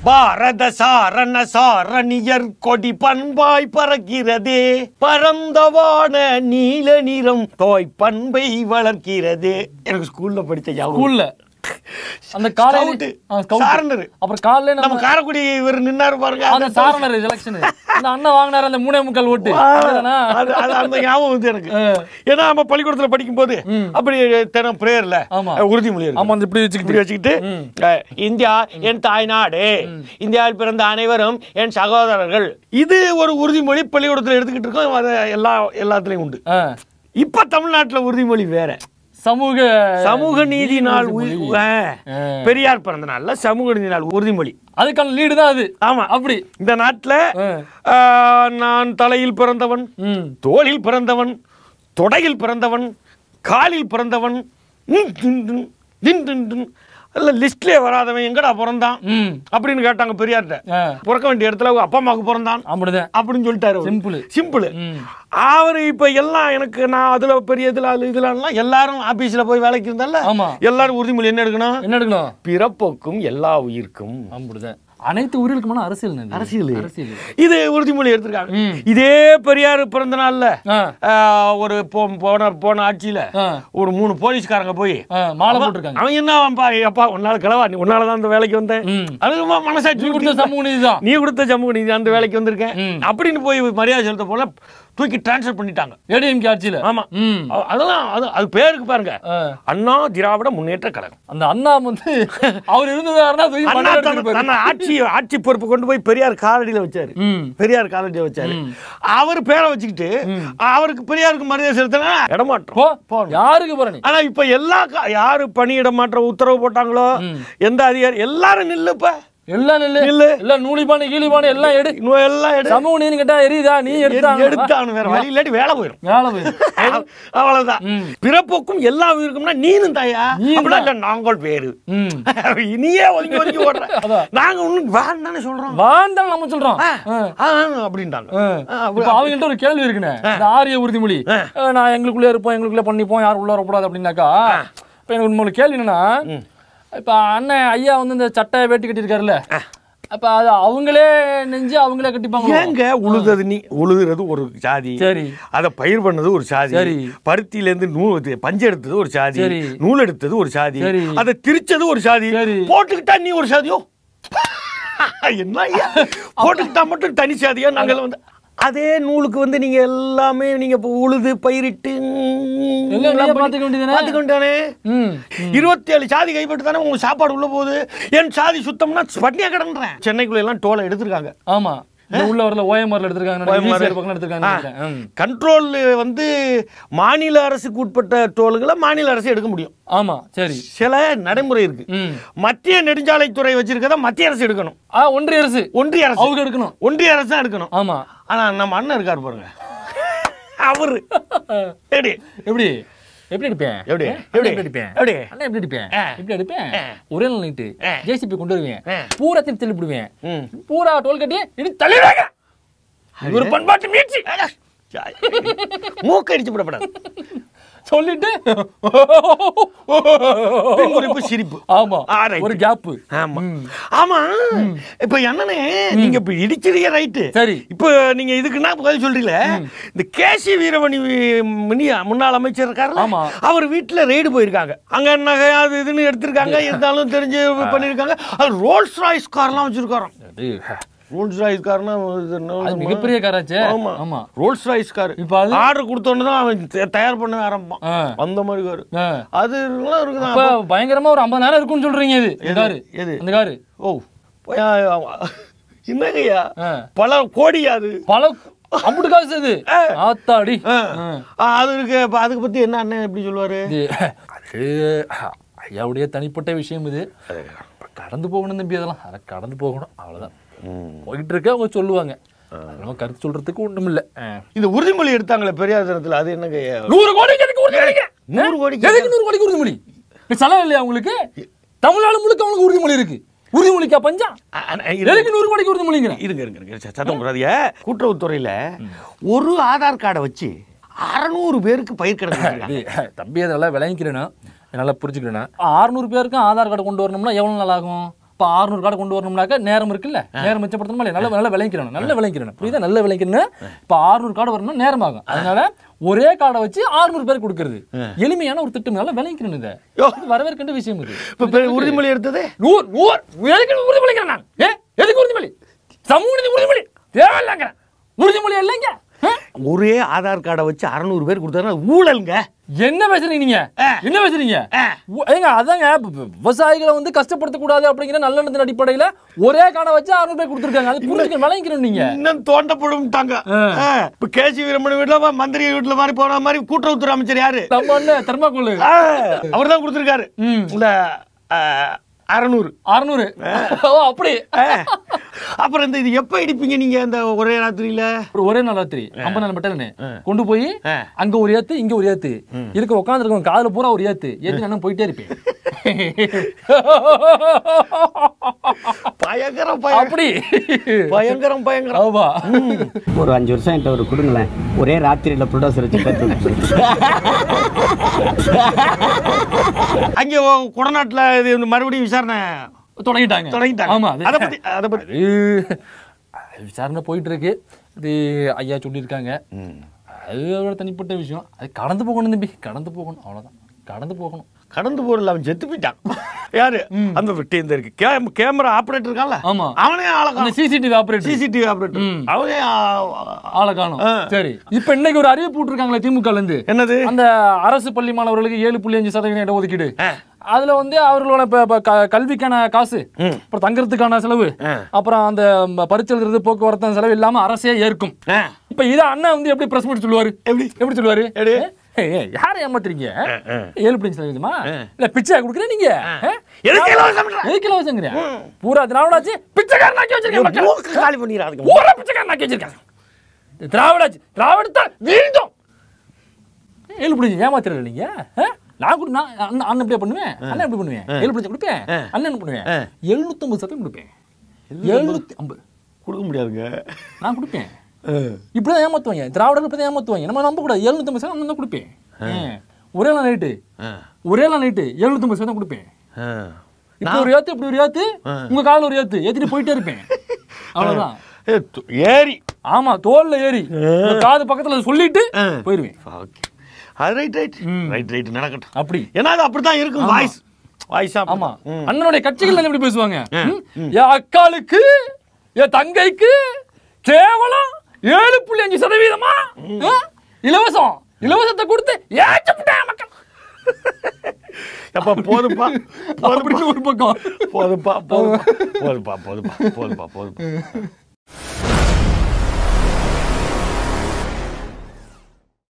பாரத சாரண சாரணியர் கொடி பண்பாய் பறக்கிறதே பரந்தவான நீல நிறம் தோய் பண்பை வளர்க்கிறதே எனக்கு ஸ்கூல்ல படிச்ச ஞாபகம். ஸ்கூல்ல அந்த காலையில Scout. ஆ, scout. சாரணர். அப்புறம் காலையில நம்ம நம்ம காரைக்குடி இவர் நின்னாரு பாருங்க அந்த சாரணர் எலெக்ஷன் அந்த அண்ணன் வாங்கினாரு அந்த மூணே முக்கால் ஓட்டு அதுதானா? அது அது அந்த ஞாபகம் வந்து எனக்கு ஆ. ஏன்னா நம்ம பள்ளிக்கூடத்துல படிக்கும் போது அப்படி தினம் பிரேயர்ல ஆமா. உறுதிமொழி இருக்கு. ஆமா அந்த இப்படி இப்படி வச்சுக்கிட்டு வச்சுக்கிட்டு அஹ், இந்தியா என் தாய்நாடு இந்தியாவில் பிறந்த அனைவரும் என் சகோதரர்கள் இது ஒரு உறுதிமொழி பள்ளிக்கூடத்துல எடுத்துக்கிட்டு இருக்கோம் அது எல்லா எல்லாத்துலயும் உண்டு ஆ, இப்ப தமிழ்நாட்டுல உறுதிமொழி வேற சமூக சமூக நீதி நாள் உ- உறுதிமொழி. அஹ், ஆ. பெரியார் பிறந்த நாள்ல சமூக நீதி நாள் உறுதிமொழி அதுக்கான லீடு தான் அது ஆமா அப்படி இந்த நாட்டுல ஆ. அஹ், நான் தலையில் பிறந்தவன் ம் தோளில் பிறந்தவன் தொடையில் பிறந்தவன் காலில் பிறந்தவன் ம், டின், டின், டின், டின், டின். அல்ல லிஸ்ட்லயே வராதவன் எங்கடா பிறந்தான் ம் அப்படின்னு கேட்டாங்க பெரியார்ட்ட ஆ, பிறக்க வேண்டிய இடத்துல அவங்க அப்பா அம்மாவுக்கு பிறந்தான் அப்படிதான் அப்படின்னு சொல்லிட்டாரு அவரு. சிம்பிள் சிம்பிள் ம் அவர் இப்ப எல்லாம் எனக்கு நான் அதுல பெரிய இதுல அது இதுலாம் எல்லாரும் ஆபீஸ்ல போய் வேலைக்கு இருந்தால ஆமா எல்லாரும் உறுதிமொழி என்ன எடுக்கணும் என்ன எடுக்கணும் பிறப்புக்கும் எல்லா உயிர்க்கும் அப்படிதான் அனைத்து உயிர்களுக்குமான அரசியல் இது. அரசியல். அரசியல் இது உறுதிமொழி எடுத்திருக்காங்க ம். இதே பெரியார் பிறந்த நாள்ல ஆ, ஆஹ், ஒரு போ- போன போன ஆட்சியில ஆ, ஒரு மூணு போலீஸ்காரங்க போய் ஆ, மாலை போட்டிருக்காங்க அவன் என்ன அவன்பா அப்பா உன்னால கிளவா நீ உன்னால தான் அந்த வேலைக்கு வந்தேன் ம். அது ரொம்ப மனசாட்சி நீ கொடுத்த கொடுத்து சமூக நீதி தான் நீ கொடுத்த சமூக நீதி அந்த வேலைக்கு வந்திருக்கேன் ம். அப்படின்னு போய் மரியாதை செலுத்த போல தூக்கி டிரான்ஸ்ஃபர் பண்ணிட்டாங்க ஏடிஎம்கே ஆட்சியில ஆமா ம் அ- அதெல்லாம் அது அது பேருக்கு பாருங்க ஆ, அண்ணா திராவிட முன்னேற்ற கழகம் அந்த அண்ணா வந்து அவர் இருந்ததாருன்னா தூக்கி அண்ணா மண்டையில தன் எடுத்துட்டு தன்னை ஆட்சி ஆட்சி பொறுப்பு கொண்டு போய் பெரியார் காலடியில வச்சாரு ம் பெரியார் காலடியில வச்சாரு ம். அவர் பேரை வச்சுக்கிட்டு அவருக்கு பெரியாருக்கு மரியாதை செலுத்தினா இடமாற்றம் போ போகணும். யாருக்கு போற நீ ஆனா இப்ப எல்லா கா- யாரு பணியிட மாற்ற உத்தரவு போட்டாங்களோ ம். எந்த அதிகாரி எல்லாரும் நில்லுப்ப எல்லாம் நெல்லு நில்லு. எல்லாம் நூலிபானு கீழிபானு எல்லாம் எடு இன்னும் எல்லாம் எடு சமூக நீதி கேட்டா எரியுதா நீ எடுத்தாங்க எடுத்தானு வேற வழி இல்லாட்டி வேலை போயிடும் வேலை போயிடும் அவ்வளவுதான் ம். பிறப்புக்கும் எல்லா உயிருக்கும்னா நீனும் தாயா நீயும் அப்படின்னா இல்ல நாங்கள் பேரு ம் இனியே ஒதுங்கி ஒதுங்கி ஓடுற அதான். நாங்க ஒண்ணு வேண்டாம்னு சொல்றோம் வாழ்ந்தான் நம்ம சொல்றோம் ஆ, ஆ. ஆ, அப்படின்ட்டாங்க ஆ. ஆ, இப்ப அவங்கள்ட்ட ஒரு கேள்வி இருக்குண்ணே இந்த ஆரிய உறுதிமொழி ஆ. ஆ, நான் எங்களுக்குள்ளே இருப்போம் எங்களுக்குள்ளே பண்ணிப்போம் யாரும் உள்ள வரக்கூடாது அப்படின்னாக்கா இப்ப எனக்கு உண்மை ஒரு கேள்வி என்னன்னா இப்ப அண்ணன் ஐயா வந்து இந்த சட்டை வேட்டி கட்டியிருக்காருல்ல அப்ப அது அவங்களே நெஞ்சு அவங்களே கட்டிப்பாங்க ஏங்க உழுதது நீ உழுதுறது ஒரு சாதி சரி அத பயிர் பண்ணது ஒரு சாதி சரி. பருத்தியில இருந்து நூல் இது, பஞ்சு எடுத்தது ஒரு சாதி சரி. நூல் எடுத்தது ஒரு சாதி சரி. அதை திரிச்சது ஒரு சாதி சரி. போட்டுக்கிட்டா நீ ஒரு சாதியோ என்ன ஐயா போட்டுக்கிட்டா மட்டும் தனி சாதியா நாங்கள் வந்து அதே நூலுக்கு வந்து நீங்க எல்லாமே நீங்க இப்போ உழுது பயிரிட்டு எல்லாம் நீயே பார்த்துக்க வேண்டியதுதானே? பார்த்துக்கொண்டானே ம் இருபத்தி ஏழு சாதி கைப்பட்டு தானே உங்களுக்கு சாப்பாடு உள்ள போகுது என் சாதி சுத்தம்னா பட்னியா கிடன்றேன் சென்னைக்குள்ள எல்லாம் டோலை எடுத்திருக்காங்க ஆமா இந்த உள்ள வரல ஓஎம்ஆர்ல எடுத்திருக்காங்க OMR. ஈசிஆர் பக்கம் எடுத்திருக்காங்க நினைக்கிறேன். ம். கண்ட்ரோல் வந்து மாநில அரசுக்கு உட்பட்ட டோல்களை மாநில அரசு எடுக்க முடியும் ஆமா சரி சில நடைமுறை இருக்கு ம் மத்திய நெடுஞ்சாலைத்துறை வச்சிருக்கத மத்திய அரசு எடுக்கணும் ஆ ஒன்றிய அரசு ஒன்றிய அரசு அவங்க எடுக்கணும் ஒன்றிய அரசு தான் எடுக்கணும் ஆமா ஆனா நம்ம அண்ணன் இருக்காரு பாருங்க அவரு எப்படி எப்படி எப்படி எடுப்பேன் எப்படி? ஆ? எப்படி? எப்படி எடுப்பேன் எப்படி? அண்ணா எப்படி எடுப்பேன் ஆ. எப்படி எடுப்பேன் ஆ. ஒரே நாள் நைட்டு ஆ. ஜேசிபி கொண்டு வருவேன் ஆ. பூரா திருப்பி தள்ளிவிடுவேன் ம். பூரா டோல் கட்டி இடி தள்ளிடுவாங்க இது ஒரு பண்பாட்டு முயற்சி மூக்கடிச்சு விடப்படாது சொல்லிட்டு பின்குறிப்பு சிரிப்பு ஆமா ஆ, right. ஒரு கேப் ஆமா ஆமா இப்ப என்னன்னு நீங்க இப்ப இடிச்சிருக்க ரைட்டு சரி இப்போ நீங்க இதுக்குன்னா பதில் சொல்றீங்களே இந்த கேசி வீரமணி முனி முன்னாள் அமைச்சர் இருக்காருல்ல ஆமா. அவர் வீட்டுல ரெய்டு போயிருக்காங்க அங்க நகை அது இதுன்னு எடுத்திருக்காங்க இருந்தாலும் தெரிஞ்சு பண்ணிருக்காங்க அது ரோல்ஸ் ராய்ஸ் கார்லாம் வச்சிருக்காராம் ரோல்ஸ் ராய்ஸ் கார்னா இது என்ன அது மிகப்பெரிய காராச்சே ஆமா ஆமா ரோல்ஸ் ராய்ஸ் கார் இப்ப அது ஆர்டர் கொடுத்தோன்னு தான் அவன் தே- தயார் பண்ண ஆரம்பிப்பான் ஆ. அந்த மாதிரி கார் ஆ. அது எல்லாம் இருக்குதான் இப்ப பயங்கரமா ஒரு ஐம்பதாயிரம் இருக்கும்னு சொல்றீங்க இது இந்த காரு எது அந்த காரு ஓ போய், ஆ, ஆமா. என்னங்கய்யா ஆ. பல கோடி அது பல அம்புட்டு காசு அது ஆ. ஆத்தாடி ஆ. ஆ. ஆ, அது இருக்கு அப்ப அதுக்கு பத்தி என்ன அண்ணன் எப்படி சொல்லுவாரு இது அது ஐயாவுடைய தனிப்பட்ட விஷயம் இது கடந்து போகணும் தம்பி அதெல்லாம் அதை கடந்து போகணும் அவ்வளவுதான் போயிட்டு இருக்க அவங்க சொல்லுவாங்க அது நம்ம கருத்து சொல்றதுக்கு ஒண்ணும் இல்ல இந்த உறுதிமொழி எடுத்தாங்களே பெரியார் தினத்துல அது என்னங்க நூறு கோடிக்கு எதுக்கு உறுதிமொழிங்க நூறு கோடிக்கு எதுக்கு நூறு கோடிக்கு உறுதிமொழி இப்ப செலவு இல்லையா உங்களுக்கு தமிழ்நாடு முழுக்க அவங்களுக்கு உறுதிமொழி இருக்கு உறுதிமொழிக்கா பஞ்சம் அ, அ, இருங்க எதுக்கு நூறு கோடிக்கு உறுதிமொழிங்கிற இருங்க இருங்க, இருங்க ச- சத்தம் போடாதீங்க கூட்டுறவுத்துறையில ஒரு ஆதார் கார்டை வச்சு அறநூறு பேருக்கு பயிர் கிடக்கு இது தம்பி அதை நல்லா விளங்கிக்கிறேன்னா நல்லா புரிஞ்சுக்கிறேன்னா அறுநூறு பேருக்கும் ஆதார் கார்டு கொண்டு வரணும்னா எவ்வளவு நாள் ஆகும் இப்போ ஆறுநூறு கார்டு கொண்டு வரணும்னாக்க நேரம் இருக்குல்ல நேரம் மிச்சப்படுத்தணுமா இல்லையா நல்ல நல்ல விளைக்கிறணும் நல்ல விளைக்கிறணும் புரியுதா நல்ல விளைக்கணும் இப்போ ஆறுநூறு கார்டு வரணும் நேரம் ஆகும் அதனால ஒரே கார்டை வச்சு ஆறுநூறு பேர் கொடுக்கறது எளிமையான ஒரு திட்டம் நல்ல விளைக்கணும் இதை யோ. இது வரவேற்கின்ற விஷயம் இது இப்ப பெ- உறுதிமொழி எடுத்தது நூறு நூறு எதுக்கு உறுதிமொழிக்கிறேன் நான் ஏ எதுக்கு உறுதிமொழி சமூக நீதி உறுதிமொழி தேவையில்லைங்க உறுதிமொழி இல்லைங்க ஆ? ஒரே ஆதார் கார்டை வச்சு அறநூறு பேர் கொடுத்தாருன்னா ஊழலுங்க என்ன பேசுறீங்க நீங்க ஆ. என்ன பேசுறீங்க ஆ. உ- ஏங்க அதாங்க இப்ப வி- விவசாயிகளை வந்து கஷ்டப்படுத்த கூடாது அப்படிங்கிற நல்லெண்ணத்தின் அடிப்படையில ஒரே கார்டை வச்சு அறுநூறு பேர் கொடுத்துருக்காங்க அது புரிஞ்சுக்க விளங்கிக்கணும் நீங்க இன்னும் தோண்டப்படும்ட்டாங்க ஆ. இப்ப கேசி வீரமணி வீட்டுல வா- மந்திரி வீட்டுல மாதிரி போன மாதிரி கூட்டுறவுத்துறை அமைச்சர் யாரு நம்ம என்ன தெர்மாக்கோல் அவர் தான் கொடுத்துருக்காரு ம். இந்த ஆ, அறநூறு அறுநூறு ஓ அப்படி ஆ. அப்புறம் இந்த இது எப்ப இடிப்பீங்க நீங்க இந்த ஒரே ராத்திரியில ஒரு ஒரே நாள் ராத்திரி ஐம்பது நாள் பட்டலன்னு கொண்டு போய் ஆ. அங்க ஒரு ஏத்து இங்க ஒரு ஏத்து இருக்க உட்காந்துருக்கவங்க காதுல பூரா ஒரு ஏத்து ஏத்தி நான் போயிட்டே இருப்பேன் பயங்கரம் பயங்கரம் அப்படி பயங்கரம் பயங்கரம் ஆமா ஒரு அஞ்சு வருஷம் என்கிட்ட ஒரு கொடுங்களேன் ஒரே ராத்திரியில் புரோடோசர் வச்சு கற்று அங்க ஓ- கொடநாட்டுல இது இந்த மறுபடியும் விசாரணை தொடங்கிட்டாங்க தொடங்கிட்டாங்க ஆமா அது- அதை பத்தி அதை பத்தி அது அது விசாரணை போயிட்டு இருக்கு இது ஐயா சொல்லியிருக்காங்க அது அவரோட தனிப்பட்ட விஷயம் அது கடந்து போகணும் தம்பி கடந்து போகணும் அவ்வளவுதான் கடந்து போகணும் கடந்து போறல அவன் செத்து போயிட்டான் யாரு அந்த விட்டு இந்த இருக்கு கே- கேமரா ஆபரேட்டர் இருக்கான்ல ஆமா. அவனே ஆளை அந்த சிசிடிவி ஆபரேட்டர் சிசிடிவி ஆபரேட்டர் ம். அவனே ஆ- ஆளை காணும் சரி இப்ப இன்னைக்கு ஒரு அறிவிப்பு விட்டுருக்காங்களே திமுகல இருந்து என்னது அந்த அரசு பள்ளி மாணவர்களுக்கு ஏழு புள்ளி அஞ்சு சதவீதம் இட ஒதுக்கீடு ஆ. அதுல வந்து அவர்களோட ப- ப- க- கல்விக்கான காசு ம். அப்புறம் தங்கறதுக்கான செலவு ஆ. அப்புறம் அந்த ம, பரீட்சை எழுதுறது போக்குவரத்து செலவு இல்லாம அரசே ஏற்கும் ஆ. இப்ப இத அண்ணன் வந்து எப்படி பிரஸ் மீட் சொல்லுவாரு எப்படி? எப்படி சொல்லுவாரு எப்படி? ஏய், ஏய், யாரை ஏமாத்துறீங்க ஆ. ஏழு புள்ளி அஞ்சு சதவீதமா இல்ல பிச்சை கொடுக்குறேன் நீங்க ஆ? எதுக்கு இலவசம்ன்ற? எதுக்கு இலவசங்கிற பூரா திராவிடாச்சு பிச்சைக்காரனாக்கி வச்சிருக்கேன் மக்களை. மூக்கு காலி பண்ணிடுறாங்க ஊரை பிச்சைக்காரனாக்கி வச்சிருக்காங்க திராவிடாச்சு திராவிடத்தால் வீழ்ந்தோம் ஏழு பிடிச்சி ஏமாத்துறது நீங்க ஆ? நான் கூட நான் அண்ணன் அண்ணன் இப்படியே பண்ணுவேன் அண்ணன் எப்படி பண்ணுவேன் ஏழு பிடிச்சி கொடுப்பேன் அண்ணன் என்ன பண்ணுவேன் எழுநூத்தம்பது சதவீதம் கொடுப்பேன் எழுநூத்தி ஐம்பது கொடுக்க முடியாதுங்க நான் கொடுப்பேன் இப்படிதான் ஏமாத்துவாங்க திராவிடர்கள் இப்படிதான் ஏமாத்துவாங்க நம்ம நம்ப கூடாது எழுநூத்தம்பது சதவீதம் அண்ணன் தான் கொடுப்பேன் ஆ. ஒரே நாள் நைட்டு ஒரே நாள் நைட்டு எழுநூத்தம்பது சதவீதம் கொடுப்பேன் இப்படி ஒரு ஏத்து இப்படி ஒரு ஏத்து உங்க காலில் ஒரு ஏத்து ஏத்திட்டு போயிட்டே இருப்பேன் அவ்வளவுதான் ஏ, து- ஏறி ஆமா தோல்ல ஏறி இந்த காது பக்கத்துல சொல்லிட்டு போயிருவேன் ஓகே அது ரைட் ரைட் ரைட் ரைட் நடக்கட்டும் அப்படி ஏன்னா அது அப்படித்தான் இருக்கும் வாய்ஸ் வாய்ஸா ஆமா அண்ணனுடைய கட்சிகள் எப்படி பேசுவாங்க ம்? என் அக்காளுக்கு என் தங்கைக்கு கேவலம் ஏழு புள்ளி அஞ்சு சதவீதமா ஆ? இலவசம் இலவசத்தை கொடுத்து ஏச்சப்பட்டேன் மக்கள் அப்பா போதுப்பா போதுப்பா அப்படின்னு ஒரு பக்கம் போதுப்பா போதுப்பா போதுப்பா போதுப்பா போதுப்பா போதுப்பா